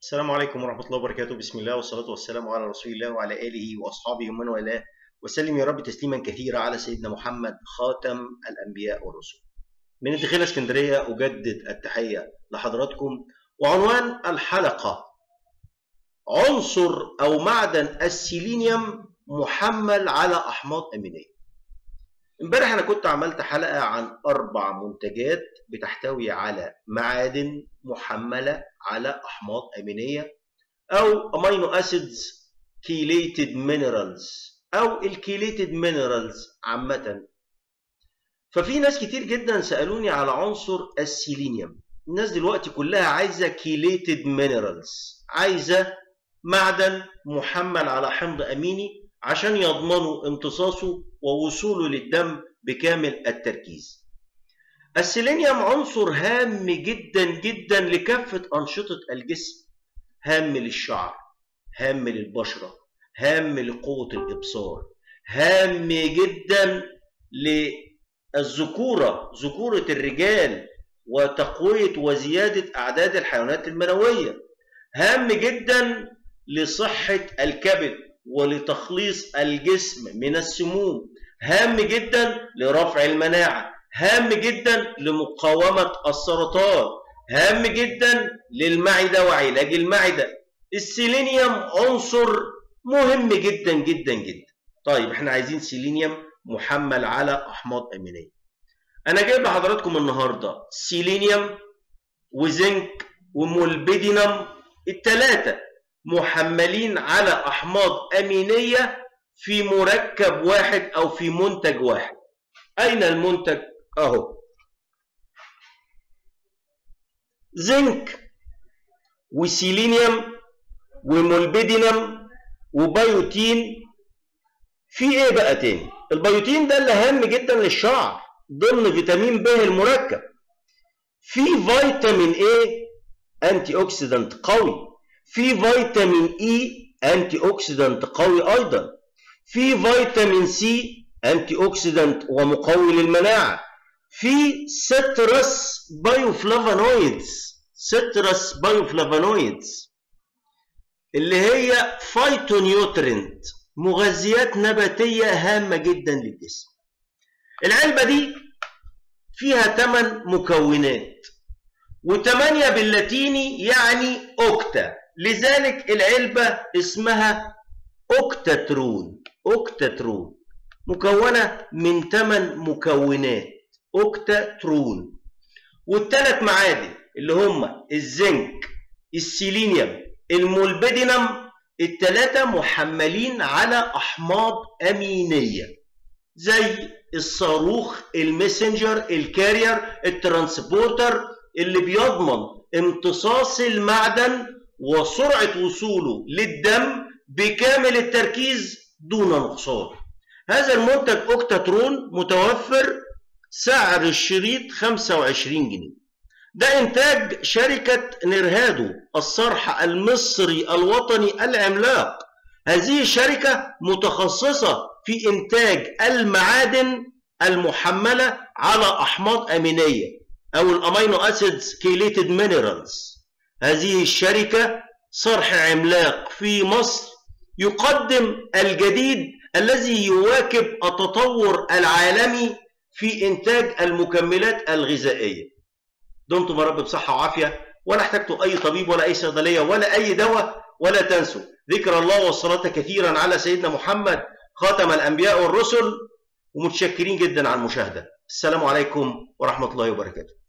السلام عليكم ورحمة الله وبركاته بسم الله والصلاة والسلام على رسول الله وعلى آله وأصحابه ومن والاه وسلم يا رب تسليما كثيرا على سيدنا محمد خاتم الأنبياء والرسل من الدخيلة اسكندرية أجدد التحية لحضراتكم وعنوان الحلقة عنصر أو معدن السيلينيوم محمل على أحماض أمينية امبارح أنا كنت عملت حلقة عن أربع منتجات بتحتوي على معادن محملة على أحماض أمينية أو أمينو أسيدز كيليتد مينرالز أو الكيليتد مينرالز عامة ففي ناس كتير جدا سألوني على عنصر السيلينيوم الناس دلوقتي كلها عايزة كيليتد مينرالز عايزة معدن محمل على حمض أميني عشان يضمنوا امتصاصه ووصوله للدم بكامل التركيز السيلينيوم عنصر هام جدا جدا لكافة أنشطة الجسم هام للشعر هام للبشرة هام لقوة الإبصار هام جدا للذكورة ذكورة الرجال وتقوية وزيادة أعداد الحيوانات المنوية هام جدا لصحة الكبد ولتخليص الجسم من السموم هام جدا لرفع المناعة هام جدا لمقاومة السرطان هام جدا للمعدة وعلاج المعدة السيلينيوم عنصر مهم جدا جدا جدا طيب احنا عايزين سيلينيوم محمل على احماض امينيه انا جايب لحضراتكم النهارده سيلينيوم وزنك ومولبيدينم الثلاثه محملين على احماض امينيه في مركب واحد او في منتج واحد اين المنتج اهو زنك وسيلينيوم ومولبيدينم وبيوتين في ايه بقى تاني البيوتين ده اللي هام جدا للشعر ضمن فيتامين ب المركب في فيتامين ايه انتي اوكسيدانت قوي في فيتامين اي انتي اوكسيدانت قوي ايضا في فيتامين سي انتي اوكسيدانت ومقوي للمناعه في سترس بايوفلافونويدز سترس بايوفلافونويدز اللي هي فايتونيوترنت مغذيات نباتيه هامه جدا للجسم العلبه دي فيها 8 مكونات و8 باللاتيني يعني اوكتا لذلك العلبه اسمها اوكتاترون اوكتاترون مكونه من 8 مكونات اوكتاترون والثلاث معادن اللي هم الزنك السيلينيوم المولبيدينم الثلاثه محملين على احماض امينيه زي الصاروخ المسنجر الكارير الترانسبورتر اللي بيضمن امتصاص المعدن وسرعه وصوله للدم بكامل التركيز دون نقصان هذا المنتج اوكتاترون متوفر سعر الشريط 25 جنيه ده انتاج شركة نيرهادو الصرح المصري الوطني العملاق هذه الشركة متخصصة في انتاج المعادن المحملة على احماض امينية او الامينو اسيدز كيليتد مينرالز هذه الشركة صرح عملاق في مصر يقدم الجديد الذي يواكب التطور العالمي في إنتاج المكملات الغذائية دمتم يا رب بصحة وعافية ولا احتجتوا أي طبيب ولا أي صيدلية ولا أي دواء ولا تنسوا ذكر الله والصلاة كثيرا على سيدنا محمد خاتم الأنبياء والرسل ومتشكرين جدا على المشاهدة السلام عليكم ورحمة الله وبركاته